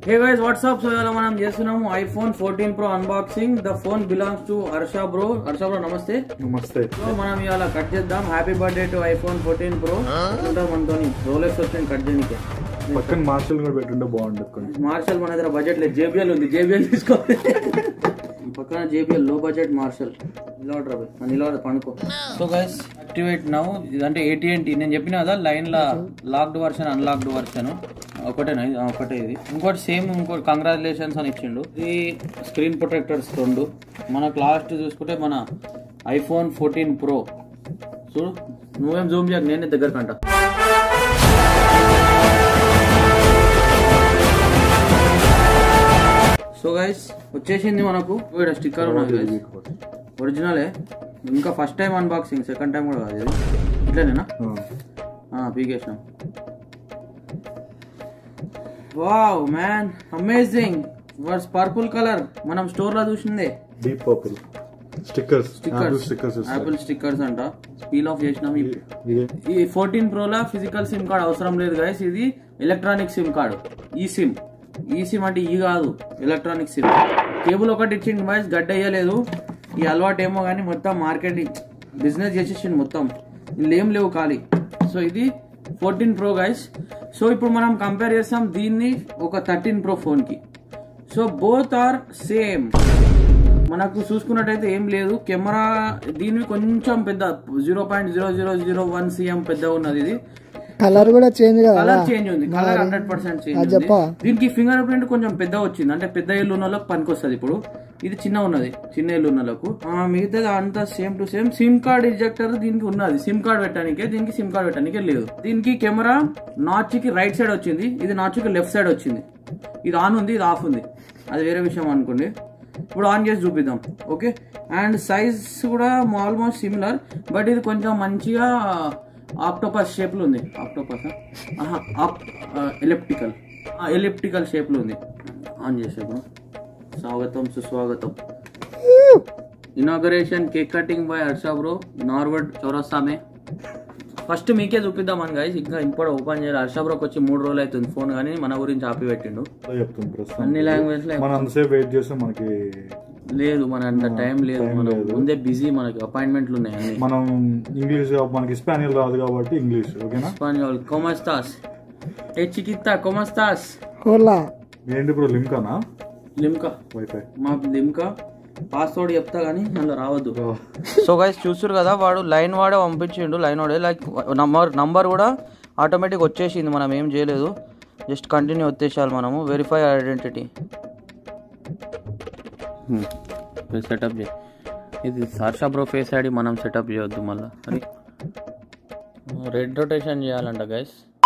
Hey guys WhatsApp so ఇలా మనం చేస్తున్నాము iPhone fourteen pro unboxing the phone belongs to Harsha bro Harsha bro namaste namaste so మనం ఇవాళ కట్ చేద్దాం happy birthday to iPhone fourteen pro ఉంటాం మనతో రోలెక్స్ వచ్చింది కట్ చేయడానికి పక్కన మార్షల్ కూడా పెట్టుంటే బాగుండదు కొంచెం మార్షల్ మన దగ్గర బడ్జెట్ లేదు జేబిఎల్ ఉంది జేబిఎల్ తీసుకోవాలి ఈ పక్కన జేబిఎల్ లో బడ్జెట్ మార్షల్ నిలవడరా బై. ఆ నిలవడ పండుకో సో గైస్ యాక్టివేట్ నౌ ఇదంటే ఏటీఎన్టీ నేను చెప్పిన కదా లైన్ లా లాక్డ్ వర్షన్ అన్లాక్డ్ వర్షన్ ఒకటేనా ఇది? ఆ, ఒకటే ఇది ఇంకోటి సేమ్ ఇంకోటి కంగ్రాచులేషన్స్ అని ఇచ్చిండు ఇది స్క్రీన్ ప్రొటెక్టర్స్ రెండు మనకు లాస్ట్ చూసుకుంటే మన ఐఫోన్ ఫోర్టీన్ ప్రో చూడు నువ్వేం జూమ్ చేయకు నేనే దగ్గర కంటా సో గైస్ వచ్చేసింది మనకు ఇక్కడ స్టిక్కర్ ఉన్నది guys. ఒరిజినలే ఇంకా first time unboxing second time కూడా కాదు ఇది ఇట్లనేనా ఆ, పీకేసినాం వావ్ మ్యాన్ అమేజింగ్ వర్స్ పర్పుల్ కలర్ మనం స్టోర్ లో చూసిందే deep purple stickers stickers stickers Apple stickers అంట పీల్ ఆఫ్ చేసినాం ఈ- ఇదే ఈ ఫోర్టీన్ ప్రోలో ఫిజికల్ సిమ్ కార్డ్ అవసరం లేదు గైస్ ఇది electronic SIM card eSIM eSIM అంటే ఈ కాదు ఎలక్ట్రానిక్ సిమ్ కేబుల్ ఒకటి ఇచ్చింది గైస్ గడ్డ అయ్యలేదు ఈ అలవాటు ఏమో కానీ మొత్తం మార్కెటింగ్ బిజినెస్ చేసేసింది మొత్తం ఇందులో ఏం లేవు ఖాళీ సో ఇది ఫోర్టీన్ ప్రో గైస్ సో ఇప్పుడు మనం కంపేర్ చేస్తాం దీన్ని ఒక థర్టీన్ ప్రో ఫోన్కి సో బోత్ ఆర్ సేమ్ మనకు చూసుకున్నట్టయితే ఏం లేదు కెమెరా దీనివి కొంచెం పెద్ద zero point zero zero zero one cm పెద్ద ఉన్నది ఇది కలర్ కూడా చేంజ్ కదా కలర్ చేంజ్ ఉంది కలర్ హండ్రెడ్ పర్సెంట్ చేంజ్ ఉంది చెప్పా. దీనికి ఫింగర్ ప్రింట్ కొంచెం పెద్ద వచ్చింది అంటే పెద్ద ఇల్లు ఉన్న వాళ్ళకి పనికి వస్తుంది ఇప్పుడు ఇది చిన్న ఉన్నది చిన్న ఇల్లు ఉన్న వాళ్ళకు ఆ, మిగతాది అంతా same to same SIM card ejector దీనికి ఉన్నది సిమ్ కార్డ్ పెట్టడానికే దీనికి సిమ్ కార్డ్ పెట్టడానికే లేదు దీనికి కెమెరా నాచ్ కి రైట్ సైడ్ వచ్చింది ఇది నాచ్ కి లెఫ్ట్ సైడ్ వచ్చింది ఇది ఆన్ ఉంది ఇది ఆఫ్ ఉంది అది వేరే విషయం అనుకోండి ఇప్పుడు ఆన్ చేసి చూపిద్దాం ఓకే అండ్ సైజ్ కూడా ఆల్మోస్ట్ సిమిలర్ బట్ ఇది కొంచెం మంచిగా ఆక్టోపస్ షేప్లో ఉంది ఆక్టోపస్ ఎలిప్టికల్ ఎలిప్టికల్ షేప్లో ఉంది ఆన్ చేసేప్పుడు స్వాగతం సుస్వాగతం inauguration cake cutting by Harsha bro నార్వర్డ్ చౌరస్తామే ఫస్ట్ మీకే చూపిద్దామని గైస్ ఇంకా ఇప్పుడు ఓపెన్ చేయాలి హర్ష బ్రోకి వచ్చి మూడు రోజులు అవుతుంది ఫోన్ కానీ మన గురించి ఆపి పెట్టిండు చెప్తుంది ప్రస్తుతం అన్ని లాంగ్వేజ్ లో మనం అంతసేపు వెయిట్ చేస్తే మనకి లేదు మన అంత టైం లేదు మనం ముందే బిజీ మనకి అపాయింట్మెంట్లు ఉన్నాయి అన్ని మనం ఇంగ్లీష్ మనకి స్పానియల్ రాదు కాబట్టి ఇంగ్లీష్ ఓకేనా స్పానియోల్ కొమస్తాస్ ఏ చికిత్తా కొమస్తాస్ హోలా ఏంటి ఇప్పుడు లింకానా లిమ్కా వైఫై మా లిమ్కా పాస్వర్డ్ చెప్తా కానీ అందులో రావద్దు సో గైస్ చూస్తారు కదా వాడు లైన్ వాడే పంపించిండు లైన్ వాడే లైక్ నంబర్ నంబర్ కూడా ఆటోమేటిక్ వచ్చేసింది మనం ఏం చేయలేదు జస్ట్ కంటిన్యూ వచ్చేసాలి మనము వెరిఫై ఐడెంటిటీ సెటప్ చేయి ఇది సార్షా బ్రో ఫేస్ ఐడి మనం సెటప్ చేయొద్దు మళ్ళీ అది రెడ్ రొటేషన్ చేయాలంట గైస్